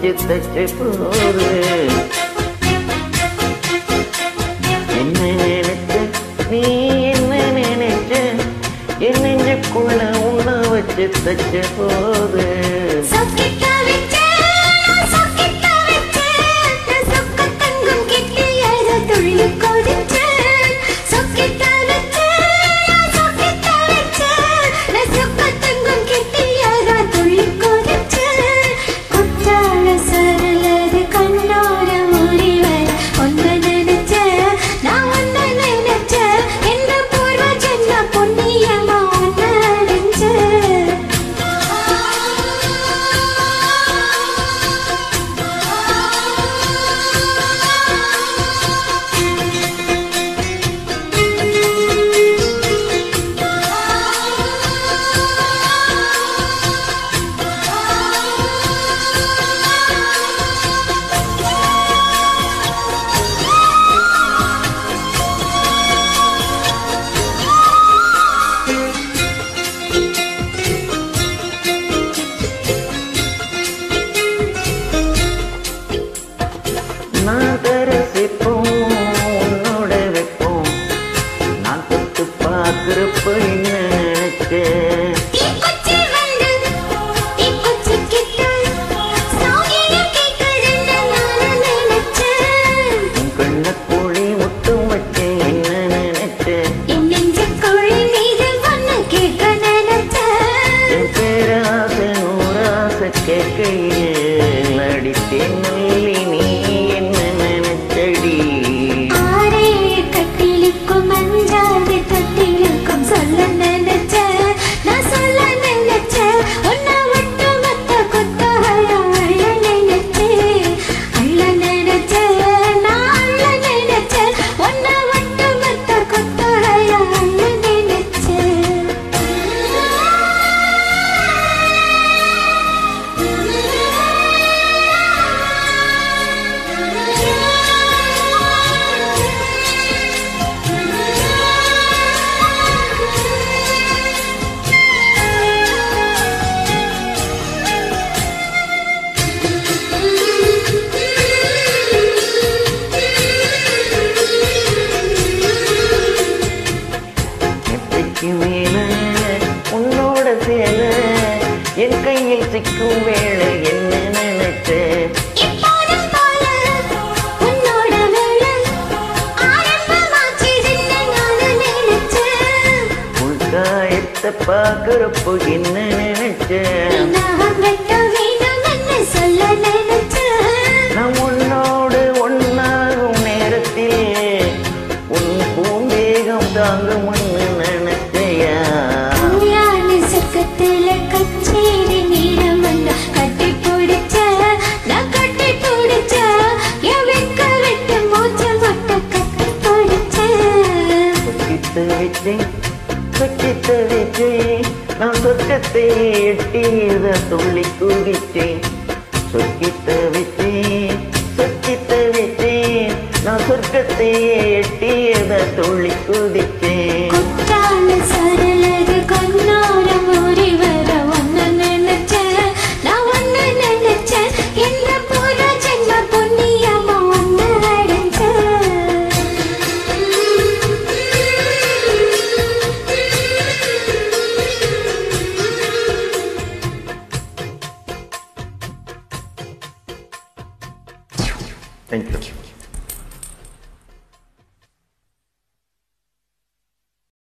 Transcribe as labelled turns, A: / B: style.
A: வச்சு தச்சு போது என்ன நினைச்ச நீ என்ன நினைச்ச என் நெஞ்சுக்குள்ள உன்ன வச்சு தச்ச போது
B: சொக்கிட்ட வச்சே, நான் சொக்கிட்ட வச்சே, நான் சொக்க தங்கம் கெட்டியாக துள்ளி குதிச்சேன். சொக்கிட்ட வச்சே, நான் சொக்கிட்ட வச்சே, நான் சொக்க தங்கம் கெட்டியாக துள்ளி குதிச்சேன். குற்றால சரளது கண்ணோர முறிவர் ஒன்று நினைச்சேன், நான் ஒன்று நினைச்சேன். என்ன பூர்வ ஜென்ம புண்ணியமா ஒன்று அடைஞ்சேன்.
A: நான் தரசிப்போம் உன்னோட வைப்போம் நான் தொட்டு பார்க்கிறப்ப என்ன நினைச்சேன்
B: தீக்குச்சி வந்து தீக்குச்சி கிட்ட சாகியம் கேட்குதுன்னு நானும் நினைச்சேன்.
A: உன் கண்ணக்குழி முட்டும் வச்சேன் என்ன நினைச்சேன்
B: என் நெஞ்சுக்குழி மீது ஒண்ணு கேட்க நினைச்சேன்.
A: என் பேராசை நூறாசை கேட்கையில் அடித்தேன் நல்லி நீ என்ன நினைச்சடி
B: ஆறேழு கட்டிலுக்கும் அஞ்சாறு தொட்டிலுக்கும் சொல்ல நினைச்சேன். நான் சொல்ல நினைச்சேன். உன்னை விட்டு மத்த குத்தகையா அள்ள நினைச்சேன். அள்ள நினைச்சேன். நான் அள்ள நினைச்சேன். உன்னை விட்டு மத்த குத்தகையா அள்ள
A: நெத்திக்கு மேல உன்னோட சேல என் கையில் சிக்கும் வேளை என்ன நினைச்சேன்
B: எப்போதும் போல உன்னோட வேலை ஆரம்பமாச்சிடுன்னு நானும் நினைச்சேன்.
A: உள்காயத்தை பார்க்கிறப்போ என்ன நினைச்சேன்
B: நான் வெட்ட வேண்டும்னு சொல்ல நினைச்சேன்.
A: நான் உன்னோடு ஒன்னாகும் நேரத்தில் உன் பூந்தேகம் தாங்கும்னு நினைச்சையா
B: கல்யாண சுக்கத்துல கச்சேரி நேரம் வந்தா கட்டி பிடிச்ச, நான் கட்டி பிடிச்ச, என் வெட்க விட்டு மூச்சு முட்ட கட்டி பிடிச்சேன்.
A: சொக்கித்து வச்சேன் சொக்கித்து வச்சேன் நான் சொர்க்கத்தை எட்டியத துள்ளி குதிச்சேன் சொக்கித்த வச்சேன் சொக்கித்த வச்சேன் நான் சொர்க்கத்தை எட்டியத துள்ளி குதிச்சேன்
B: குற்றால சரளது கண்ணோர மூறி வர ஒன்னு நினைச்சேன். நான் ஒன்னு நினைச்சேன். என்ன பூர்வ ஜென்ம புண்ணியமா ஒன்னு அடைஞ்சேன்.
A: தேங்க்யூ